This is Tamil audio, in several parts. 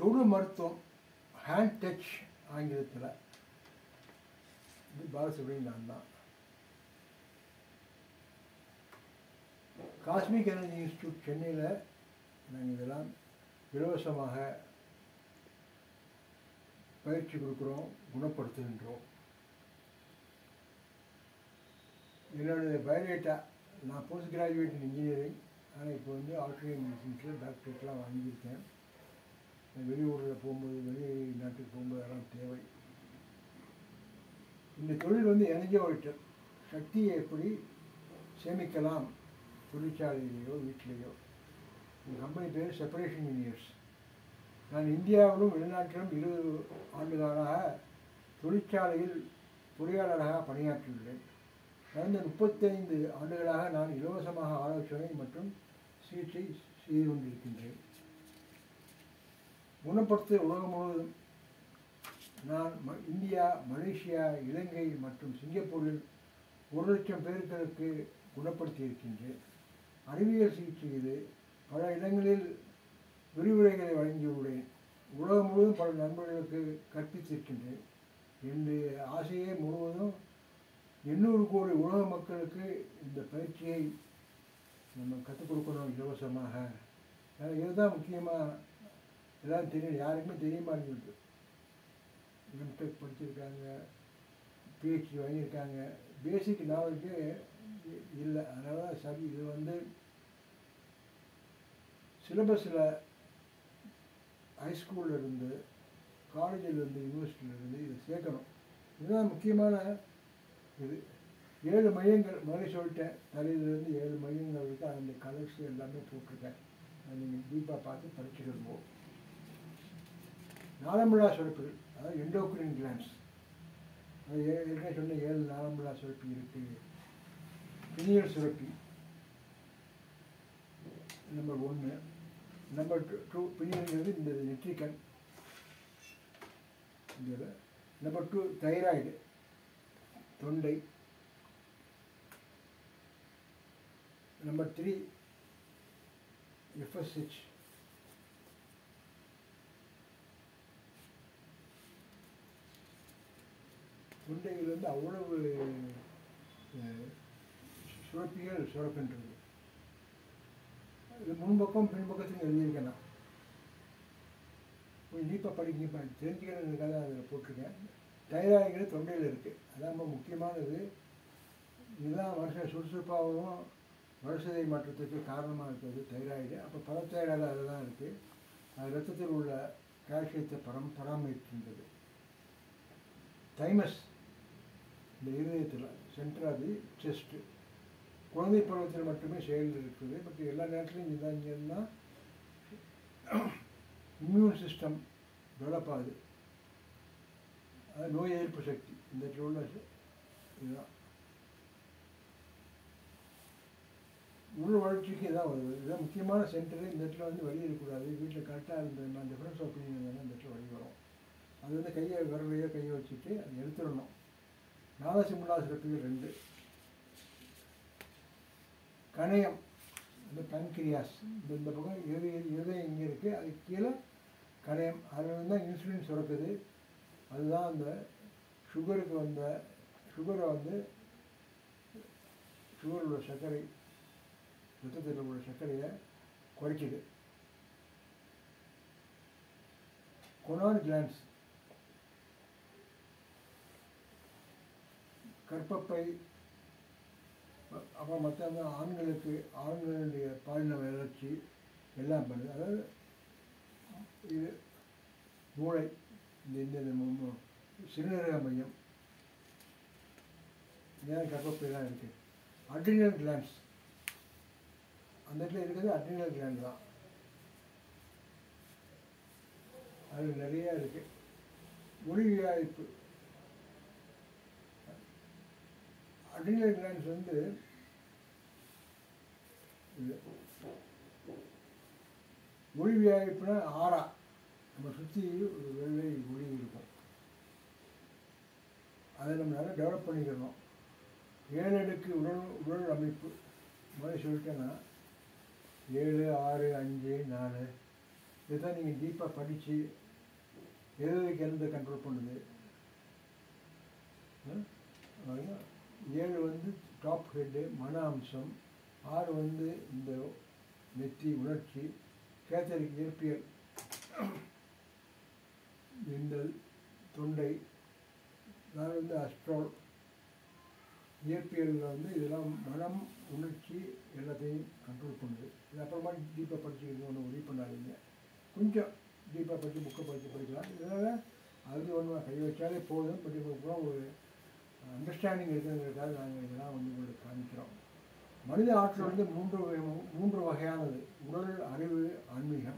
தொடு மருத்துவம் ஹேண்ட் டச் ஆங்கிலத்தில் இது பாலசுப்ரமணியன் நான் தான் காஸ்மிக் எனர்ஜி இன்ஸ்டியூட் சென்னையில் நாங்கள் இதெல்லாம் இலவசமாக பயிற்சி கொடுக்குறோம் குணப்படுத்துகின்றோம் என்னுடைய பயோடேட்டா நான் போஸ்ட் கிராஜுவேட் இன் இன்ஜினியரிங் ஆனால் இப்போ வந்து ஆஸ்திரேலியன் மெடிசின்ஸில் டாக்டரேட்லாம் வாங்கியிருக்கேன் வெளியூரில் போகும்போது வெளி நாட்டுக்கு போகும்போது அதெல்லாம் தேவை இந்த தொழில் வந்து எனர்ஜி ஆடிட்டர் சக்தியை எப்படி சேமிக்கலாம் தொழிற்சாலையிலேயோ வீட்டிலேயோ இந்த கம்பெனி பேர் செப்பரேஷன் இன்ஜினியர்ஸ் நான் இந்தியாவிலும் வெளிநாட்டிலும் இருபது ஆண்டுகளாக தொழிற்சாலையில் பொறியாளராக பணியாற்றியுள்ளேன் கடந்த முப்பத்தைந்து ஆண்டுகளாக நான் இலவசமாக ஆலோசனை மற்றும் சிகிச்சை செய்து கொண்டிருக்கின்றேன் குணப்படுத்த உலகம் முழுவதும் நான் ம- இந்தியா மலேசியா இலங்கை மற்றும் சிங்கப்பூரில் ஒரு லட்சம் பேர்களுக்கு குணப்படுத்தி இருக்கின்றேன் அறிவியல் சிகிச்சை இது பல இடங்களில் விரிவுரைகளை வழங்கியுள்ளேன் உலகம் முழுவதும் பல நண்பர்களுக்கு கற்பித்திருக்கின்றேன் என்னுடைய ஆசையே முழுவதும் எண்ணூறு கோடி உலக மக்களுக்கு இந்த பயிற்சியை நம்ம கற்றுக் கொடுக்கணும் இலவசமாக ஏன்னா இதுதான் முக்கியமாக எல்லாம் தெரியும் யாருக்குமே தெரிய மாட்டேங்குது எம்டெக் படிச்சிருக்காங்க பிஹெச்டி வாங்கியிருக்காங்க பேசிக் நாலேஜே இல்லை அதனால தான் சரி இது வந்து சிலபஸில் ஹைஸ்கூல்ல இருந்து காலேஜில் இருந்து யூனிவர்சிட்டியில இருந்து இதை சேர்க்கணும் இதுதான் முக்கியமான இது ஏழு மையங்கள் முதல்ல சொல்லிட்டேன் தலையிலேருந்து ஏழு மையங்கள் இருக்குது அந்த கலர்ஸ் எல்லாமே போட்டிருக்கேன் அதை நீங்கள் டீப்பாக பார்த்து படிச்சுக்கிடுவோம் நாளமில்லா சுரப்பிகள் அதாவது எண்டோக்ரின் கிளான்ஸ் அது ஏ- ஏற்கனவே சொன்ன ஏழு நாளமில்லா சுரப்பி இருக்குது பினியல் சுரப்பி நம்பர் ஒன்று நம்பர் டூ டூ பினியல்ங்கிறது இந்த நெட்ரிக்கன் இந்த நம்பர் டூ தைராய்டு தொண்டை நம்பர் த்ரீ எஃப்எஸ்ஹெச் தொண்டையில் வந்து அவ்வளவு அஹ், சுரப்பிகள் சுரக்கின்றது இது முன்பக்கம் பின்பக்கத்துலையும் எழுதியிருக்கேன் நான் கொஞ்சம் டீப்பாக படிக்க தெரிஞ்சுக்கிறதுக்காக அதில் போட்டிருக்கேன் தைராய்டுங்கிறது தொண்டையில் இருக்குது அதான் ரொம்ப முக்கியமானது இதுதான் மனுஷன் சுறுசுறுப்பாகவும் வளர்ச்சிதை மாற்றத்துக்கு காரணமாக இருக்கிறது தைராய்டு அப்போ பரத்தைராய்டு அதில் தான் இருக்குது அது ரத்தத்தில் உள்ள கால்சியத்தை பரம் பராமரிக்கின்றது தைமஸ் இந்த இருதயத்தில் சென்டர் அது செஸ்ட்டு குழந்தை பருவத்தில் மட்டுமே செயல் இருக்குது பட் எல்லா நேரத்துலையும் இதுதான் இங்கே இருந்தால் இம்யூன் சிஸ்டம் டெவலப் ஆகுது அது நோய் எதிர்ப்பு சக்தி இந்த இடத்துல உள்ள ச- இதுதான் உள் வளர்ச்சிக்கு இதான் வருது இதுதான் முக்கியமான சென்டரு இந்த இடத்துல வந்து வெளியே இருக்கக்கூடாது வீட்டில் கரெக்டாக இருந்ததுன்னா டிஃபரன்ஸ் ஒப்பீனியன் இருந்தால் இந்த இடத்துல வழி வரும் அது வந்து கையை விரலையோ கையை வச்சுட்டு அது எடுத்துடணும் நாதசிமுல்லா சிறப்புகள் ரெண்டு கணையம் இந்த பன்கிரியாஸ் இந்த இந்த பக்கம் எது இருதயம் இங்கே இருக்குது அதுக்கு கீழே கணையம் அதில் தான் இன்சுலின் சுரக்குது அதுதான் அந்த சுகருக்கு வந்த சுகரை வந்து சுகர் உள்ள சர்க்கரை ரத்தத்தில் உள்ள சர்க்கரையை குறைக்குது கொனான் கிளான்ஸ் கர்ப்பப்பை அ- அப்புறம் மற்ற ஆண்களுக்கு ஆண்களுடைய பாலின வளர்ச்சி எல்லாம் பண்ணுது அதாவது இது மூளை இந்த இந்த இந்த மு- மு- சிறுநீரக மையம் ஏன் கர்ப்பப்பைலாம் இருக்குது அட்ரினல் கிளான்ஸ் அந்த இடத்துல இருக்கிறது அட்ரினல் கிளாண்ட் தான் அது நிறைய இருக்கு ஒளி வியாதிப்பு அட்ரினல் கிளாண்ட்ஸ் வந்து இது ஒளி வியாதிப்புனா ஆறா நம்ம சுற்றி ஒரு வெள்ளை ஒளி இருக்கும் அதை நம்ம நல்லா டெவலப் பண்ணிக்கணும் ஏழு அடுக்கு உடல் உடல் அமைப்பு முதல்ல சொல்லிட்டேன்னா ஏழு ஆறு அஞ்சு நாலு இதுதான் நீங்கள் டீப்பாக படித்து எதுக்கு எந்த கண்ட்ரோல் பண்ணுது ஆ? பாருங்க. ஏழு வந்து டாப் ஹெட்டு மன அம்சம் ஆறு வந்து இந்த நெற்றி உணர்ச்சி கேத்தரிக் இயற்பியல் விந்தல் தொண்டை நான் வந்து அஸ்ட்ரால் இயற்பியலில் வந்து இதெல்லாம் மனம் உணர்ச்சி எல்லாத்தையும் கண்ட்ரோல் பண்ணுது இது அப்புறமா டீப்பாக படிச்சுக்கிறது ஒன்றும் உதவி பண்ணாதீங்க கொஞ்சம் டீப்பாக படித்து புக்கை படித்து படிக்கலாம் இதனால் அது ஒன்று கை வச்சாலே போதும் பட் இப்போ ஒரு அண்டர்ஸ்டாண்டிங் இருக்குங்கிறதுக்காக நாங்கள் இதெல்லாம் வந்து உங்களுக்கு காமிக்கிறோம் மனித ஆற்றல் வந்து மூன்று வகை- மூன்று வகையானது உடல் அறிவு ஆன்மீகம்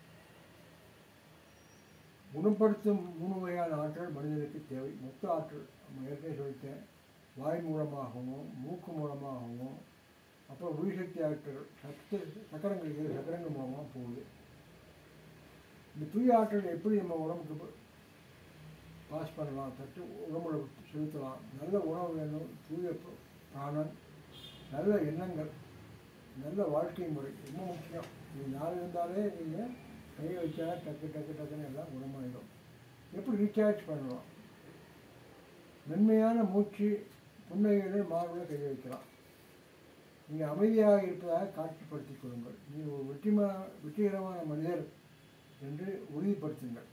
குணப்படுத்தும் மூணு வகையான ஆற்றல் மனிதனுக்கு தேவை மொத்த ஆற்றல் நம்ம ஏற்கனவே சொல்லிட்டேன் வாய் மூலமாகவும் மூக்கு மூலமாகவும் அப்புறம் உயிர்சக்தி ஆற்றல் சத்து சக்கரங்கள் ஏழு சக்கரங்கள் மூலமாக போகுது இந்த தூய ஆற்றல் எப்படி நம்ம உடம்புக்கு பாஸ் பண்ணலாம் தட்டு உடம்புல செலுத்தலாம் நல்ல உணவு வேணும் தூய ப- பிராணன் நல்ல எண்ணங்கள் நல்ல வாழ்க்கை முறை ரொம்ப முக்கியம் இது நாள் இருந்தாலே நீங்கள் கையை வச்சா டக்கு டக்கு டக்குன்னு எல்லாம் குணமாயிடும் எப்படி ரீசார்ஜ் பண்ணலாம் மென்மையான மூச்சு புன்னகையுடன் மார்பில் கை வைக்கலாம் நீங்கள் அமைதியாக இருப்பதாக காட்சிப்படுத்திக் கொள்ளுங்கள் நீங்கள் ஒரு வெற்றிமா வெற்றிகரமான மனிதர் என்று உறுதிப்படுத்துங்கள்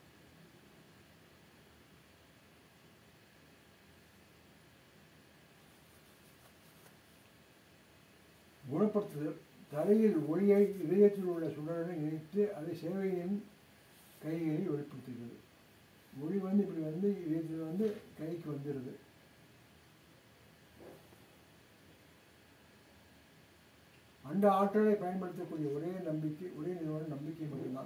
குணப்படுத்துதல் தலையில் ஒளியை இதயத்தில் உள்ள சுடருடன் இணைத்து அதை சேவையின் கைகளில் வெளிப்படுத்துகிறது ஒளி வந்து இப்படி வந்து இதயத்தில் வந்து கைக்கு வந்துடுது அந்த ஆற்றலை பயன்படுத்தக்கூடிய ஒரே நம்பிக்கை ஒரே நிறுவனம் நம்பிக்கை மட்டும்தான்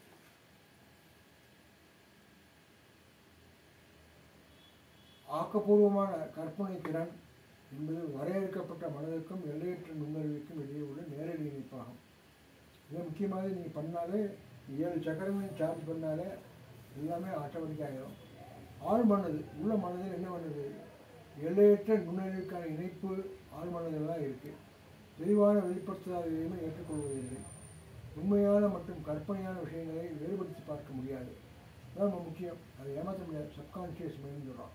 ஆக்கப்பூர்வமான கற்பனை திறன் என்பது வரையறுக்கப்பட்ட மனதிற்கும் எல்லையற்ற நுண்ணறிவுக்கும் இடையே உள்ள நேரடி இணைப்பாகும் இதை முக்கியமாக நீங்கள் பண்ணாலே ஏழு சக்கரங்களையும் சார்ஜ் பண்ணாலே எல்லாமே ஆட்டோமேட்டிக் ஆகிடும் ஆள் மனது உள்ள மனதில் என்ன பண்ணுது எல்லையற்ற நுண்ணறிவுக்கான இணைப்பு ஆள் மனதில் தான் இருக்குது தெளிவான வெளிப்படுத்தாத எதையுமே ஏற்றுக்கொள்வதில்லை உண்மையான மற்றும் கற்பனையான விஷயங்களை வேறுபடுத்தி பார்க்க முடியாது அதான் ரொம்ப முக்கியம் அதை ஏமாற்ற முடியாது சப்கான்ஷியஸ் மைண்ட் சொல்கிறோம்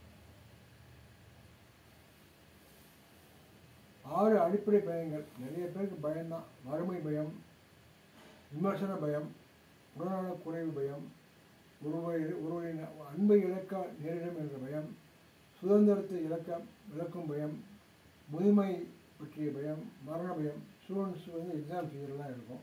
ஆறு அடிப்படை பயங்கள் நிறைய பேருக்கு பயம்தான் வறுமை பயம் விமர்சன பயம் உடல்நலக் குறைவு பயம் ஒருவரை ஒருவரின் அன்பை இழக்க நேரிடும் என்ற பயம் சுதந்திரத்தை இழக்க இழக்கும் பயம் முதுமை பற்றிய பயம் மரண பயம் ஸ்டூடெண்ட்ஸ் வந்து எக்ஸாம் ஃபீவர்லாம் இருக்கும்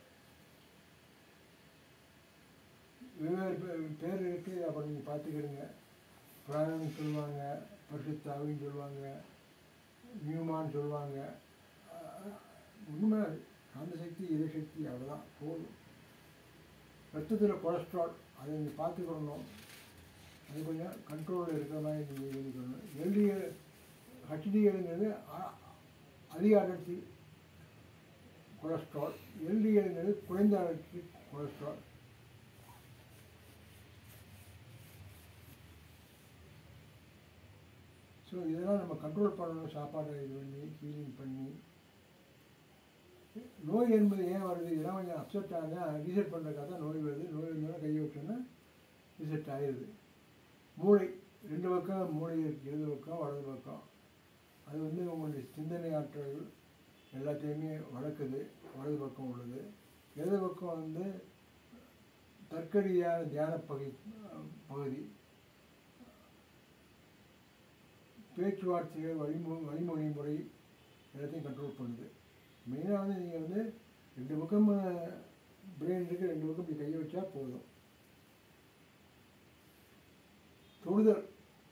வெவ்வேறு பே- பேர் இருக்குது அப்புறம் நீங்கள் பார்த்துக்கிடுங்க பிராணம்னு சொல்லுவாங்க பரிசுத்தாவின்னு சொல்லுவாங்க நியூமான்னு சொல்லுவாங்க அஹ் உண்மை காந்த சக்தி இதை சக்தி அவ்வளோதான் போதும் ரத்தத்தில் கொலஸ்ட்ரால் அதை நீங்கள் பார்த்துக்கணும் அது கொஞ்சம் கண்ட்ரோலில் இருக்கிற மாதிரி நீங்கள் எழுதிக்கணும் எல்டிஎல் ஹெச்டிஎல்ங்கிறது அதிக அடர்த்தி கொலஸ்ட்ரால் எல்டிஎல்ங்கிறது குறைந்த அடர்த்தி கொலஸ்ட்ரால் ஸோ இதெல்லாம் நம்ம கண்ட்ரோல் பண்ணணும் சாப்பாடை இது பண்ணி ஹீலிங் பண்ணி நோய் என்பது ஏன் வருது இதெல்லாம் கொஞ்சம் அப்செட் ஆகுதா ரீசெட் பண்ணுறதுக்காக தான் நோய் வருது நோய் மேலே கையை வச்சோன்னா ரீசெட் ஆயிடுது மூளை ரெண்டு பக்கம் மூளை இருக்கு இடது பக்கம் வலது பக்கம் அது வந்து உங்களுடைய சிந்தனை ஆற்றல் எல்லாத்தையுமே வளர்க்குது வலது பக்கம் உள்ளது இடது பக்கம் வந்து தர்க்கரீதியான தியான பகுதி பகுதி பேச்சுவார்த்தைகள் வழிமொ வழிமொழி முறை எல்லாத்தையும் கண்ட்ரோல் பண்ணுது மெயினாக வந்து நீங்கள் வந்து ரெண்டு பக்கம் பிரெயின் இருக்கு ரெண்டு பக்கம் இப்படி கையை வச்சா போதும் தொடுதல்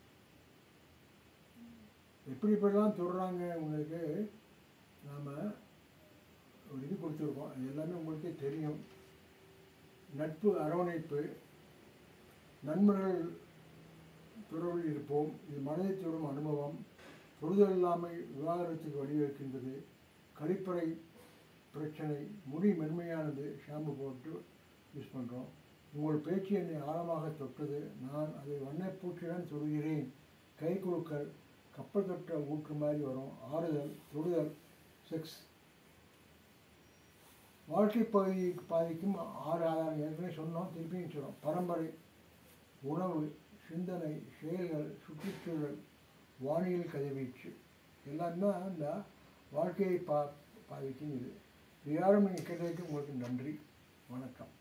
எப்படி இப்படிலாம் தொடுறாங்க உங்களுக்கு நாம் ஒரு இது கொடுத்துருக்கோம் அது எல்லாமே உங்களுக்கே தெரியும் நட்பு அரவணைப்பு நண்பர்கள் தொடர்பில் இருப்போம் இது மனதை தொடும் அனுபவம் தொடுதல் இல்லாமை விவாகரத்துக்கு வழிவகுக்கின்றது கழிப்பறை பிரச்சனை முடி மென்மையானது ஷாம்பு போட்டு யூஸ் பண்ணுறோம் உங்கள் பேச்சு என்னை ஆழமாக தொட்டது நான் அதை வண்ணப்பூச்சியுடன் தொடுகிறேன் கை குலுக்கல் கப்பல் தொட்ட ஊற்று மாதிரி வரும் ஆறுதல் தொடுதல் செக்ஸ் வாழ்க்கை பகுதி பாதிக்கும் ஆறு ஆதாரம் ஏற்கனவே சொன்னோம் திருப்பியும் சொல்றோம் பரம்பரை உணவு சிந்தனை செயல்கள் சுற்றுச்சூழல் வானியல் கதிர்வீச்சு எல்லாம் தான் இந்த வாழ்க்கையை பா பாதிக்கும் இது இது யாரும் நீங்கள் கேட்டதுக்கு உங்களுக்கு நன்றி வணக்கம்